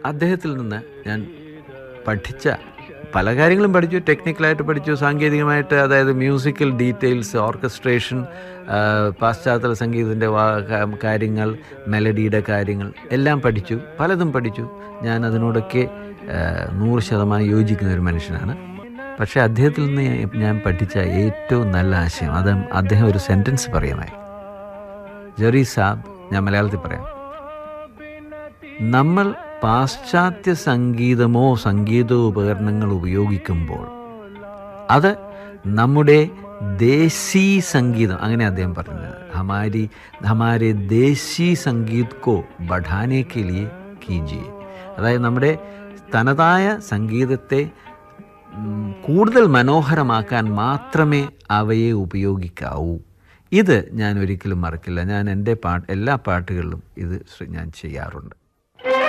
അദ്ദേഹത്തിൽ നിന്ന് ഞാൻ പഠിച്ച പല കാര്യങ്ങളും പഠിച്ചു ടെക്നിക്കലായിട്ട് പഠിച്ചു സാങ്കേതികമായിട്ട് അതായത് മ്യൂസിക്കൽ ഡീറ്റെയിൽസ് ഓർക്കസ്ട്രേഷൻ ആ, പാശ്ചാത്യ സംഗീതത്തിൻ്റെ കാര്യങ്ങൾ മെലഡിയുടെ കാര്യങ്ങൾ എല്ലാം പഠിച്ചു പലതും പഠിച്ചു ഞാൻ അതിനോടൊക്കെ ആ, നൂറ് ശതമാനം യോജിക്കുന്ന ഒരു മനുഷ്യനാണ് പക്ഷേ അദ്ദേഹത്തിൽ നിന്ന് ഞാൻ പഠിച്ച ഏറ്റവും നല്ല ആശയം അത് അദ്ദേഹം ഒരു സെൻറ്റൻസ് പറയുമായി ജെറി സാബ് ഞാൻ മലയാളത്തിൽ പറയാം നമ്മൾ പാശ്ചാത്യ സംഗീതമോ സംഗീതോപകരണങ്ങൾ ഉപയോഗിക്കുമ്പോൾ അത് നമ്മുടെ ദേശീ സംഗീതം അങ്ങനെ അദ്ദേഹം പറഞ്ഞത് ഹമാരി ഹമാരെ ദേശീ സംഗീത് കോ പഠാനെ കെ ലിയെ കീജിയെ അതായത് നമ്മുടെ തനതായ സംഗീതത്തെ ഉം, കൂടുതൽ മനോഹരമാക്കാൻ മാത്രമേ അവയെ ഉപയോഗിക്കാവൂ ഇത് ഞാൻ ഒരിക്കലും മറക്കില്ല ഞാൻ എൻ്റെ പാട്ട് എല്ലാ പാട്ടുകളിലും ഇത് ശ്ര- ഞാൻ ചെയ്യാറുണ്ട്